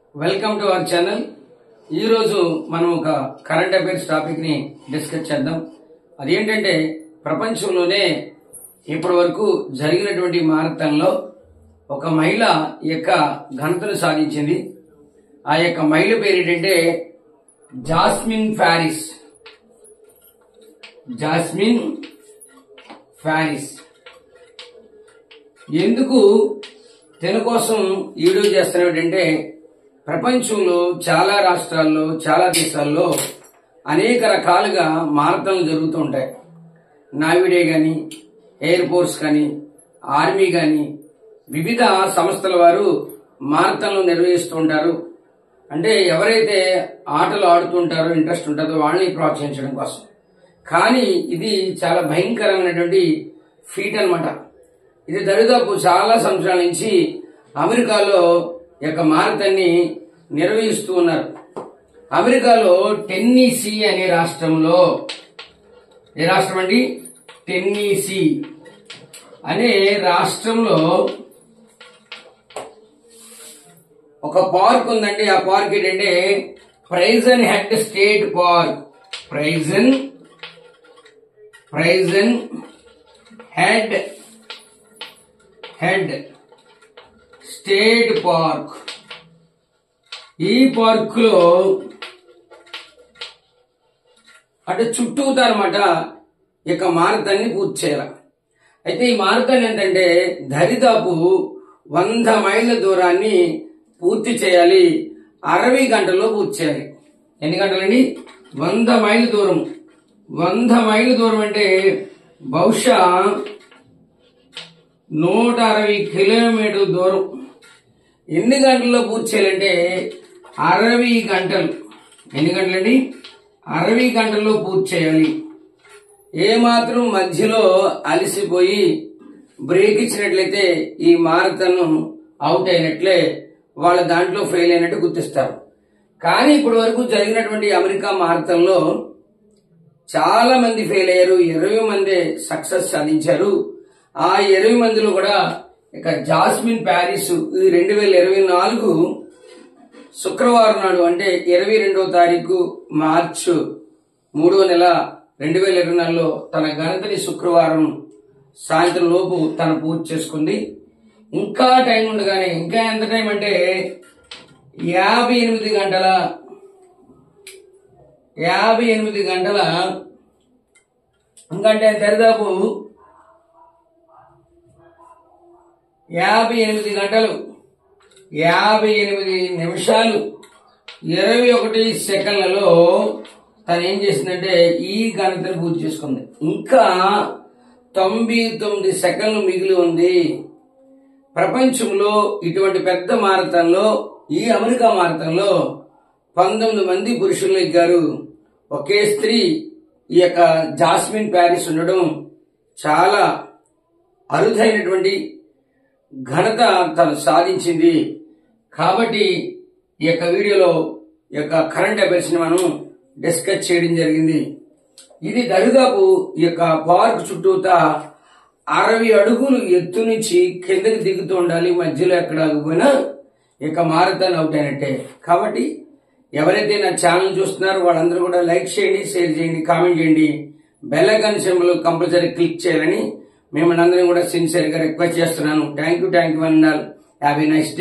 welcome to our channel ఈ రోజు మనం ఒక కరెంట్ అఫైర్స్ టాపిక్ ని డిస్కస్ చేద్దాం అదేంటంటే ప్రపంచంలోనే ఇప్పటి వరకు జరిగినటువంటి మారథాన్లో ఒక మహిళ ఈ యొక్క ఘనతను సాధించింది ఆ యొక్క మహిళ పేరు ఏంటంటే జాస్మిన్ ఫ్యారిస్ జాస్మిన్ ఫ్యారిస్ ఎందుకు తన కోసం ఈ వీడియో చేస్తున్నట్టంటే ప్రపంచంలో చాలా రాష్ట్రాల్లో చాలా దేశాల్లో అనేక రకాలుగా మారథాన్లు జరుగుతూ ఉంటాయి నావిడే కానీ ఎయిర్ ఫోర్స్ కానీ ఆర్మీ కానీ వివిధ సంస్థల వారు మారథాన్లు నిర్వహిస్తూ ఉంటారు అంటే ఎవరైతే ఆటలు ఆడుతుంటారో ఇంట్రెస్ట్ ఉంటుందో వాళ్ళని ప్రోత్సహించడం కోసం కానీ ఇది చాలా భయంకరమైనటువంటి ఫీట్ అన్నమాట ఇది దరిదాపు చాలా సంవత్సరాల నుంచి అమెరికాలో ఈ యొక్క మారథాన్ని నిర్వహిస్తూ ఉన్నారు అమెరికాలో టెన్నీసీ అనే రాష్ట్రంలో ఏ రాష్ట్రం అండి టెన్నీసీ అనే రాష్ట్రంలో ఒక పార్క్ ఉందండి ఆ పార్క్ ఏంటంటే prison head state park prison prison head head state park ఈ పార్క్ లో అంటే చుట్టూతా అనమాట ఇక మారథాన్ని పూర్తి చేయాలి అయితే ఈ మారథాన్ ఏంటంటే దరిదాపు వంద మైళ్ళ దూరాన్ని పూర్తి చేయాలి అరవై గంటల్లో పూర్తి చేయాలి ఎన్ని గంటలండి వంద మైళ్ళ దూరం వంద మైళ్ళ దూరం అంటే బహుశా నూట అరవై కిలోమీటర్ల దూరం ఎన్ని గంటల్లో పూర్తి చేయాలంటే అరవై గంటలు ఎన్ని గంటలండి అరవై గంటల్లో పూర్తి చేయాలి ఏమాత్రం మధ్యలో అలసిపోయి బ్రేక్ ఇచ్చినట్లయితే ఈ మారథాన్ అవుట్ అయినట్లే వాళ్ళ దాంట్లో ఫెయిల్ అయినట్టు గుర్తిస్తారు కానీ ఇప్పటి వరకు జరిగినటువంటి అమెరికా మారథాన్లో చాలా మంది ఫెయిల్ అయ్యారు ఇరవై మంది సక్సెస్ సాధించారు ఆ ఇరవై మందిలో కూడా ఇక జాస్మిన్ ప్యారిస్ ఈ రెండు వేల ఇరవై నాలుగు శుక్రవారం నాడు అంటే ఇరవై రెండవ తారీఖు మార్చ్ మూడో నెల రెండు వేల ఇరవై నాలుగులో తన ఘనతని శుక్రవారం సాయంత్రం లోపు తను పూర్తి చేసుకుంది ఇంకా టైం ఉండగానే ఇంకా ఎంత టైం అంటే యాభై ఎనిమిది గంటల యాభై ఎనిమిది గంటల ఇంకంటే దరిదాపు యాభై ఎనిమిది గంటలు యాభై ఎనిమిది నిమిషాలు ఇరవై ఒకటి సెకండ్లలో తను ఏం చేసిందంటే ఈ ఘనతను పూర్తి చేసుకుంది ఇంకా తొంభై తొమ్మిది సెకండ్లు మిగిలి ఉంది ప్రపంచంలో ఇటువంటి పెద్ద మారథాన్లో ఈ అమెరికా మారథాన్లో పంతొమ్మిది మంది పురుషులు ఎగ్గారు ఒకే స్త్రీ ఈ యొక్క జాస్మిన్ ప్యారిస్ ఉండడం చాలా అరుదైనటువంటి ఘనత తను సాధించింది కాబట్టి ఈ యొక్క వీడియోలో ఈ యొక్క కరెంట్ అఫైర్స్ ని మనం డిస్కస్ చేయడం జరిగింది ఇది దరిదాపు ఈ యొక్క పార్క్ చుట్టూతా అరవై అడుగులు ఎత్తు నుంచి కిందకి దిగుతూ ఉండాలి మధ్యలో ఎక్కడ ఆగిపోయినా ఇక మారథాన్ అవుట్ అయినట్టే కాబట్టి ఎవరైతే నా ఛానల్ చూస్తున్నారో వాళ్ళందరూ కూడా లైక్ చేయండి షేర్ చేయండి కామెంట్ చేయండి bell icon symbol compulsory click చేయాలని మిమ్మల్ని అందరం కూడా సిన్సియర్ గా రిక్వెస్ట్ చేస్తున్నాను థ్యాంక్ యూ థ్యాంక్ యూ అన్నారు హ్యాపీ నైస్